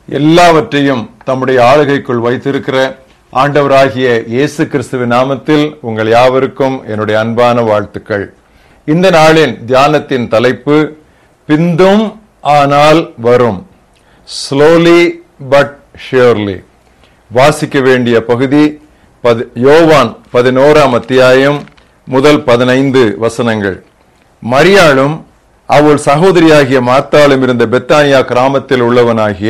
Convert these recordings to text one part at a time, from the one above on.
எல்லாவற்றையும் தம்முடைய ஆளுகைக்குள் வைத்திருக்கிற ஆண்டவராகிய இயேசு கிறிஸ்துவின் நாமத்தில் உங்கள் யாவருக்கும் என்னுடைய அன்பான வாழ்த்துக்கள் இந்த நாளின் தியானத்தின் தலைப்பு பிந்தும் ஆனால் வரும் ஸ்லோலி பட் ஷியோர்லி வாசிக்க வேண்டிய பகுதி பதி- யோவான் பதினோராம் அத்தியாயம் முதல் பதினைந்து வசனங்கள் மரியாளும் அவள் சகோதரியாகிய மார்த்தாளும் இருந்த பெத்தானியா கிராமத்தில் உள்ளவனாகிய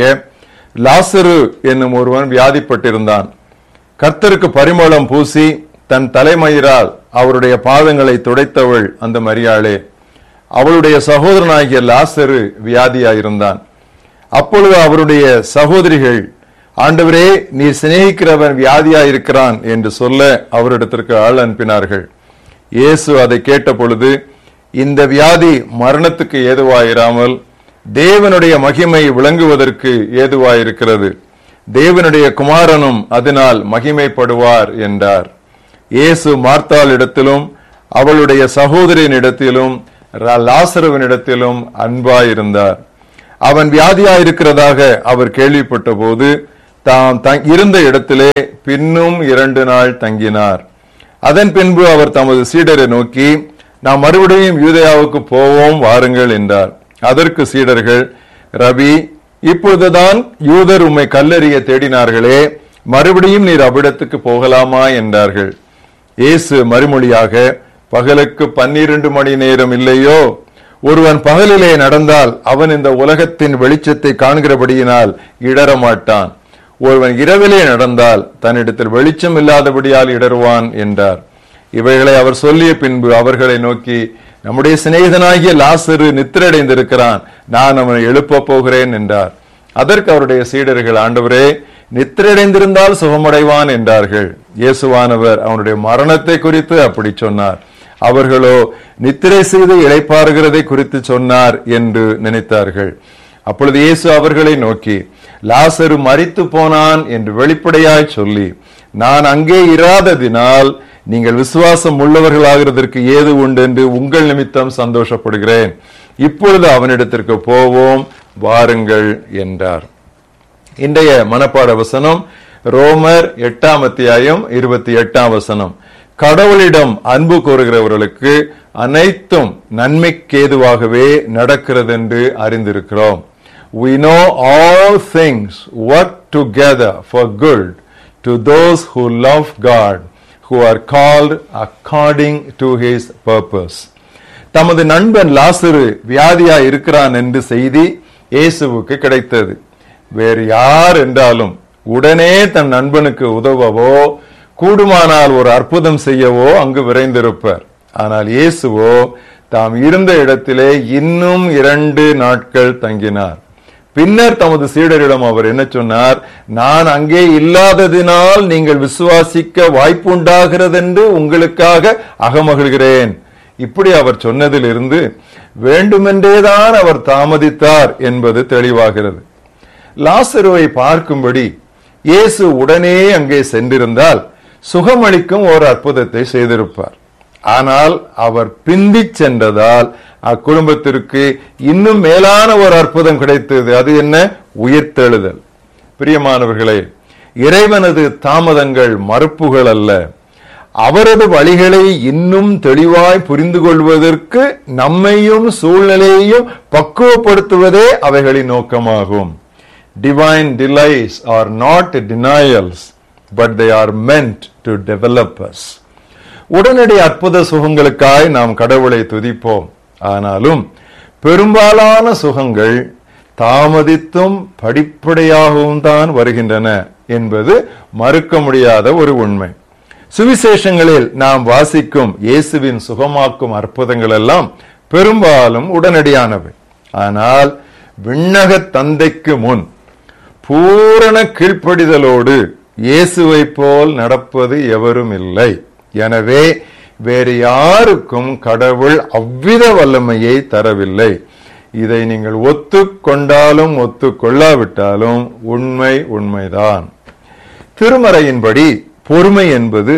லாசரு என்னும் ஒருவன் வியாதிப்பட்டிருந்தான் கர்த்தருக்கு பரிமளம் பூசி தன் தலைமயிரால் அவருடைய பாதங்களை துடைத்தவள் அந்த மரியாளே அவளுடைய சகோதரனாகிய லாசரு வியாதியாயிருந்தான் அப்பொழுது அவருடைய சகோதரிகள் ஆண்டவரே நீர் சிநேகிக்கிறவன் வியாதியாயிருக்கிறான் என்று சொல்ல அவரிடத்திற்கு ஆள் அனுப்பினார்கள் இயேசு அதை கேட்ட பொழுது இந்த வியாதி மரணத்துக்கு ஏதுவாயிராமல் தேவனுடைய மகிமை விளங்குவதற்கு ஏதுவாயிருக்கிறது தேவனுடைய குமாரனும் அதனால் மகிமைப்படுவார் என்றார் இயேசு மார்த்தாளிடத்திலும் அவளுடைய சகோதரியின் இடத்திலும் லாசருவனிடத்திலும் அன்பாயிருந்தார் அவன் வியாதியாயிருக்கிறதாக அவர் கேள்விப்பட்ட போது தாம் தங்- இருந்த இடத்திலே பின்னும் இரண்டு நாள் தங்கினார் அதன் பின்பு அவர் தமது சீடரை நோக்கி நாம் மறுபடியும் யூதேயாவுக்கு போவோம் வாருங்கள் என்றார் அதற்கு சீடர்கள் ரபி இப்பொழுதுதான் யூதர் உம்மை கல்லறிய தேடினார்களே மறுபடியும் நீர் அவ்விடத்துக்கு போகலாமா என்றார்கள் இயேசு மறுமொழியாக பகலுக்கு பன்னிரண்டு மணி நேரம் இல்லையோ ஒருவன் பகலிலே நடந்தால் அவன் இந்த உலகத்தின் வெளிச்சத்தை காண்கிறபடியினால் இடற மாட்டான் ஒருவன் இரவிலே நடந்தால் தன்னிடத்தில் வெளிச்சம் இல்லாதபடியால் இடறுவான் என்றார் இவைகளை அவர் சொல்லிய பின்பு அவர்களை நோக்கி நம்முடைய சிநேகிதனாகிய லாசரு நித்திரடைந்திருக்கிறான் நான் அவனை எழுப்ப போகிறேன் என்றார் அதற்கு அவருடைய சீடர்கள் ஆண்டவரே நித்திரடைந்திருந்தால் சுகமடைவான் என்றார்கள் இயேசுவானவர் அவனுடைய மரணத்தை குறித்து அப்படி சொன்னார் அவர்களோ நித்திரை செய்து இளைப்பாறுகிறதை குறித்து சொன்னார் என்று நினைத்தார்கள் அப்பொழுது இயேசு அவர்களை நோக்கி லாசரு மரித்து போனான் என்று வெளிப்படையாய் சொல்லி நான் அங்கே இராததினால் நீங்கள் விசுவாசம் உள்ளவர்களாகிறதற்கு ஏது உண்டு என்று உங்கள் நிமித்தம் சந்தோஷப்படுகிறேன் இப்பொழுது அவனிடத்திற்கு போவோம் வாருங்கள் என்றார் இன்றைய மனப்பாட வசனம் ரோமர் எட்டாம் அத்தியாயம் இருபத்தி எட்டாம் வசனம் கடவுளிடம் அன்பு கூறுகிறவர்களுக்கு அனைத்தும் நன்மைக்கேதுவாகவே நடக்கிறது என்று அறிந்திருக்கிறோம் we know all things work together for good to those who love God who are called according to his purpose தமது நண்பன் லாசரு வியாதியா இருக்கிறான் என்று செய்தி இயேசுவுக்கு கிடைத்தது வேறு யார் என்றாலும் உடனே தன் நண்பனுக்கு உதவவோ கூடுமானால் ஒரு அற்புதம் செய்யவோ அங்கு விரைந்திருப்பர் ஆனால் இயேசுவோ தாம் இருந்த இடத்திலே இன்னும் இரண்டு நாட்கள் தங்கினார் பின்னர் தமது சீடரிடம் அவர் என்ன சொன்னார் நான் அங்கே இல்லாததினால் நீங்கள் விசுவாசிக்க வாய்ப்புண்டாகிறதென்று உங்களுக்காக அகமகிழ்கிறேன் இப்படி அவர் சொன்னதிலிருந்து வேண்டுமென்றேதான் அவர் தாமதித்தார் என்பது தெளிவாகிறது லாசருவை பார்க்கும்படி இயேசு உடனே அங்கே சென்றிருந்தால் சுகமளிக்கும் ஒரு அற்புதத்தை செய்திருப்பார் ஆனால் அவர் பிந்திச் சென்றதால் அக்குடும்பத்திற்கு இன்னும் மேலான ஒரு அற்புதம் கிடைத்தது அது என்ன உயிர்த்தெழுதல் பிரியமானவர்களே இறைவனது தாமதங்கள் மறுப்புகள் அல்ல அவரது வழிகளை இன்னும் தெளிவாய் புரிந்து கொள்வதற்கு நம்மையும் சூழ்நிலையையும் பக்குவப்படுத்துவதே அவைகளின் நோக்கமாகும் divine delays are not denials but they are meant to develop us உடனடி அற்புத சுகங்களுக்காய் நாம் கடவுளை துதிப்போம் ஆனாலும் பெரும்பாலான சுகங்கள் தாமதித்தும் படிப்படியாகவும் தான் வருகின்றன என்பது மறுக்க முடியாத ஒரு உண்மை சுவிசேஷங்களில் நாம் வாசிக்கும் இயேசுவின் சுகமாக்கும் அற்புதங்கள் எல்லாம் பெரும்பாலும் உடனடியானவை ஆனால் விண்ணக தந்தைக்கு முன் பூரண கீழ்ப்படிதலோடு இயேசுவை போல் நடப்பது எவரும் இல்லை எனவே வேறு யாருக்கும் கடவுள் அவ்வித வல்லமையை தரவில்லை இதை நீங்கள் ஒத்துக்கொண்டாலும் ஒத்துக்கொள்ளாவிட்டாலும் உண்மை உண்மைதான் திருமறையின்படி பொறுமை என்பது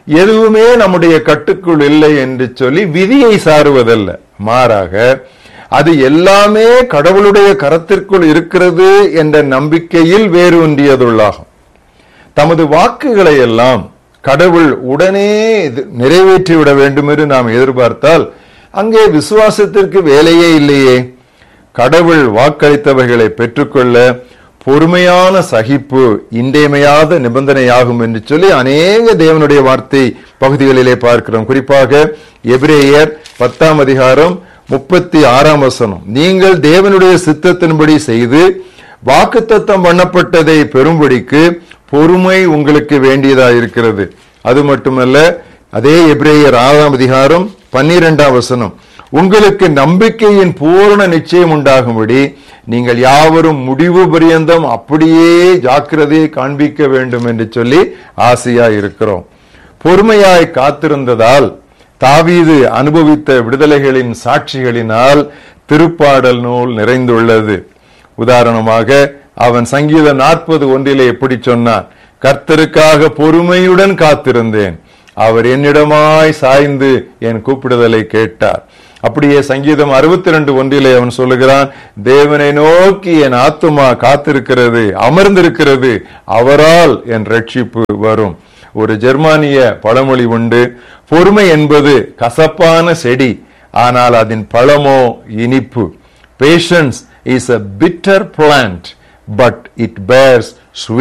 எதுவுமே நம்முடைய கட்டுக்குள் இல்லை என்று சொல்லி விதியை சாருவதல்ல மாறாக அது எல்லாமே கடவுளுடைய கரத்திற்குள் இருக்கிறது என்ற நம்பிக்கையில் வேறு ஒன்றியதுள்ளாகும் தமது வாக்குகளை எல்லாம் கடவுள் உடனே இது நிறைவேற்றிவிட வேண்டும் என்று நாம் எதிர்பார்த்தால் அங்கே விசுவாசத்திற்கு வேலையே இல்லையே கடவுள் வாக்களித்தவைகளை பெற்றுக்கொள்ள பொறுமையான சகிப்பு இன்றியமையாத நிபந்தனையாகும் என்று சொல்லி அநேக தேவனுடைய வார்த்தை பகுதிகளிலே பார்க்கிறோம் குறிப்பாக எபிரேயர் பத்தாம் அதிகாரம் முப்பத்தி ஆறாம் வசனம் நீங்கள் தேவனுடைய சித்தத்தின்படி செய்து வாக்குத்தத்தம் பண்ணப்பட்டதை பெறும்படிக்கு பொறுமை உங்களுக்கு வேண்டியதா இருக்கிறது அது மட்டுமல்ல அதே எபிரேயர் ஆறாம் அதிகாரம் பன்னிரெண்டாம் வசனம் உங்களுக்கு நம்பிக்கையின் பூரண நிச்சயம் உண்டாகும்படி நீங்கள் யாவரும் முடிவு பரியந்தம் அப்படியே ஜாக்கிரதையை காண்பிக்க வேண்டும் என்று சொல்லி ஆசையா இருக்கிறோம் பொறுமையாய் காத்திருந்ததால் தாவீது அனுபவித்த விடுதலைகளின் சாட்சிகளினால் திருப்பாடல் நூல் நிறைந்துள்ளது உதாரணமாக அவன் சங்கீதம் நாற்பது ஒன்றிலே எப்படி சொன்னான் கர்த்தருக்காக பொறுமையுடன் காத்திருந்தேன் அவர் என்னிடமாய் சாய்ந்து என் கூப்பிடுதலை கேட்டார் அப்படியே சங்கீதம் அறுபத்தி ரெண்டு ஒன்றிலே அவன் சொல்லுகிறான் தேவனை நோக்கி என் ஆத்துமா காத்திருக்கிறது அமர்ந்திருக்கிறது அவரால் என் ரட்சிப்பு வரும் ஒரு ஜெர்மானிய பழமொழி உண்டு பொறுமை என்பது கசப்பான செடி ஆனால் அதன் பழமோ இனிப்பு patience is a bitter plant but it bears